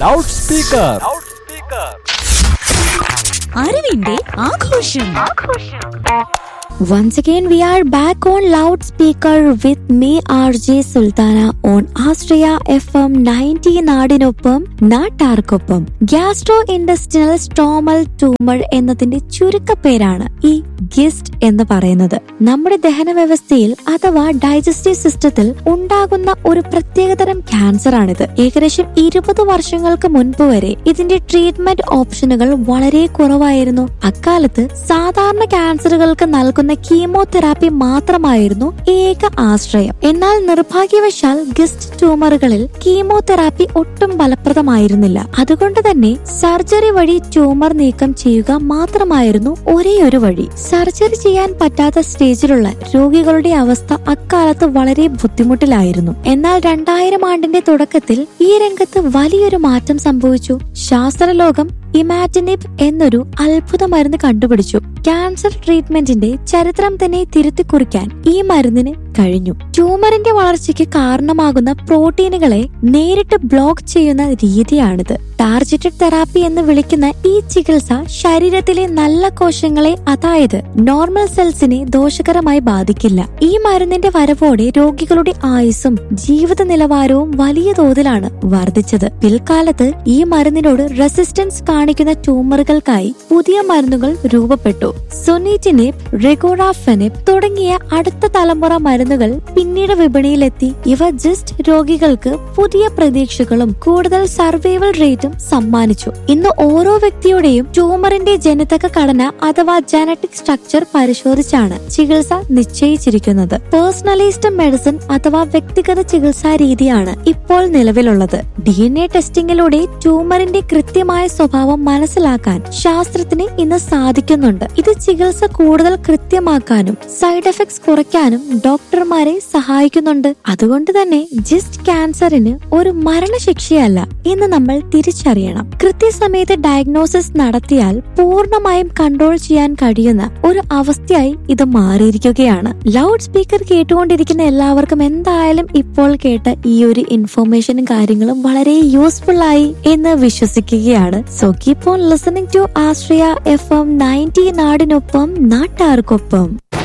loud speaker അറിവിന്റെ ആഘോഷം Once again, we are back on loudspeaker with me, RJ Sultana, on Astria FM 90 നാടിനൊപ്പം നാട്ടാർക്കൊപ്പം gastro industrial stromal tumour എന്നതിന്റെ ചുരുക്കപ്പേരാണ് ഈ GIST എന്ന് പറയുന്നത് നമ്മുടെ ദഹന വ്യവസ്ഥയിൽ അഥവാ ഡൈജസ്റ്റീവ് സിസ്റ്റത്തിൽ ഉണ്ടാകുന്ന ഒരു പ്രത്യേകതരം ക്യാൻസർ ആണിത് ഏകദേശം ഇരുപത് വർഷങ്ങൾക്ക് മുൻപ് വരെ ഇതിന്റെ ട്രീറ്റ്മെന്റ് ഓപ്ഷനുകൾ വളരെ കുറവായിരുന്നു അക്കാലത്ത് സാധാരണ ക്യാൻസറുകൾക്ക് നൽകുന്ന കീമോതെറാപ്പി മാത്രമായിരുന്നു ഏക ആശ്രയം എന്നാൽ നിർഭാഗ്യവശാൽ ഗിസ്റ്റ് ട്യൂമറുകളിൽ കീമോതെറാപ്പി ഒട്ടും ഫലപ്രദമായിരുന്നില്ല അതുകൊണ്ട് തന്നെ സർജറി വഴി ട്യൂമർ നീക്കം ചെയ്യുക മാത്രമായിരുന്നു ഒരേ ഒരു വഴി സർജറി ചെയ്യാൻ പറ്റാത്ത സ്റ്റേജിലുള്ള രോഗികളുടെ അവസ്ഥ അക്കാലത്ത് വളരെ ബുദ്ധിമുട്ടിലായിരുന്നു എന്നാൽ രണ്ടായിരം ആണ്ടിന്റെ തുടക്കത്തിൽ ഈ രംഗത്ത് വലിയൊരു മാറ്റം സംഭവിച്ചു ശാസ്ത്രലോകം ഇമാറ്റിനിബ് എന്നൊരു അത്ഭുത മരുന്ന് കണ്ടുപിടിച്ചു ക്യാൻസർ ട്രീറ്റ്മെന്റിന്റെ ചരിത്രം തന്നെ തിരുത്തി കുറിക്കാൻ ഈ മരുന്നിന് കഴിഞ്ഞു ട്യൂമറിന്റെ വളർച്ചയ്ക്ക് കാരണമാകുന്ന പ്രോട്ടീനുകളെ നേരിട്ട് ബ്ലോക്ക് ചെയ്യുന്ന രീതിയാണിത് ടാർജറ്റഡ് തെറാപ്പി എന്ന് വിളിക്കുന്ന ഈ ചികിത്സ ശരീരത്തിലെ നല്ല കോശങ്ങളെ അതായത് നോർമൽ സെൽസിനെ ദോഷകരമായി ബാധിക്കില്ല ഈ മരുന്നിന്റെ വരവോടെ രോഗികളുടെ ആയുസ്സും ജീവിത നിലവാരവും വലിയ തോതിലാണ് വർദ്ധിച്ചത് പിൽക്കാലത്ത് ഈ മരുന്നിനോട് റെസിസ്റ്റൻസ് കാണിക്കുന്ന ട്യൂമറുകൾക്കായി പുതിയ മരുന്നുകൾ രൂപപ്പെട്ടു സൊനീറ്റിനിബ് റെഗോറാഫെനിബ് തുടങ്ങിയ അടുത്ത തലമുറ മരുന്നുകൾ പിന്നീട് വിപണിയിലെത്തി ഇവ ജസ്റ്റ് രോഗികൾക്ക് പുതിയ പ്രതീക്ഷകളും കൂടുതൽ സർവൈവൽ റേറ്റും സമ്മാനിച്ചു ഇന്ന് ഓരോ വ്യക്തിയുടെയും ട്യൂമറിന്റെ ജനിതക ഘടന അഥവാ ജനറ്റിക് സ്ട്രക്ചർ പരിശോധിച്ചാണ് ചികിത്സ നിശ്ചയിച്ചിരിക്കുന്നത് പേഴ്സണലൈസ്ഡ് മെഡിസിൻ അഥവാ വ്യക്തിഗത ചികിത്സാ രീതിയാണ് ഇപ്പോൾ നിലവിലുള്ളത് ഡി എൻ എ ടെസ്റ്റിംഗിലൂടെ ട്യൂമറിന്റെ കൃത്യമായ സ്വഭാവം മനസ്സിലാക്കാൻ ശാസ്ത്രത്തിന് ഇന്ന് സാധിക്കുന്നുണ്ട് ഇത് ചികിത്സ കൂടുതൽ കൃത്യമാക്കാനും സൈഡ് എഫക്ട്സ് കുറയ്ക്കാനും ഡോക്ടർമാരെ സഹായിക്കുന്നുണ്ട് അതുകൊണ്ട് തന്നെ ജിസ്റ്റ് ക്യാൻസറിന് ഒരു മരണശിക്ഷയല്ല എന്ന് നമ്മൾ തിരിച്ചറിയണം കൃത്യസമയത്ത് ഡയഗ്നോസിസ് നടത്തിയാൽ പൂർണ്ണമായും കൺട്രോൾ ചെയ്യാൻ കഴിയുന്ന ഒരു അവസ്ഥയായി ഇത് മാറിയിരിക്കുകയാണ് ലൗഡ് സ്പീക്കർ കേട്ടുകൊണ്ടിരിക്കുന്ന എല്ലാവർക്കും എന്തായാലും ഇപ്പോൾ കേട്ട ഈ ഒരു ഇൻഫോർമേഷനും കാര്യങ്ങളും വളരെ യൂസ്ഫുൾ ആയി എന്ന് വിശ്വസിക്കുകയാണ് so keep on listening to Ashraya F M ninety നാടിനൊപ്പം നാട്ടാർക്കൊപ്പം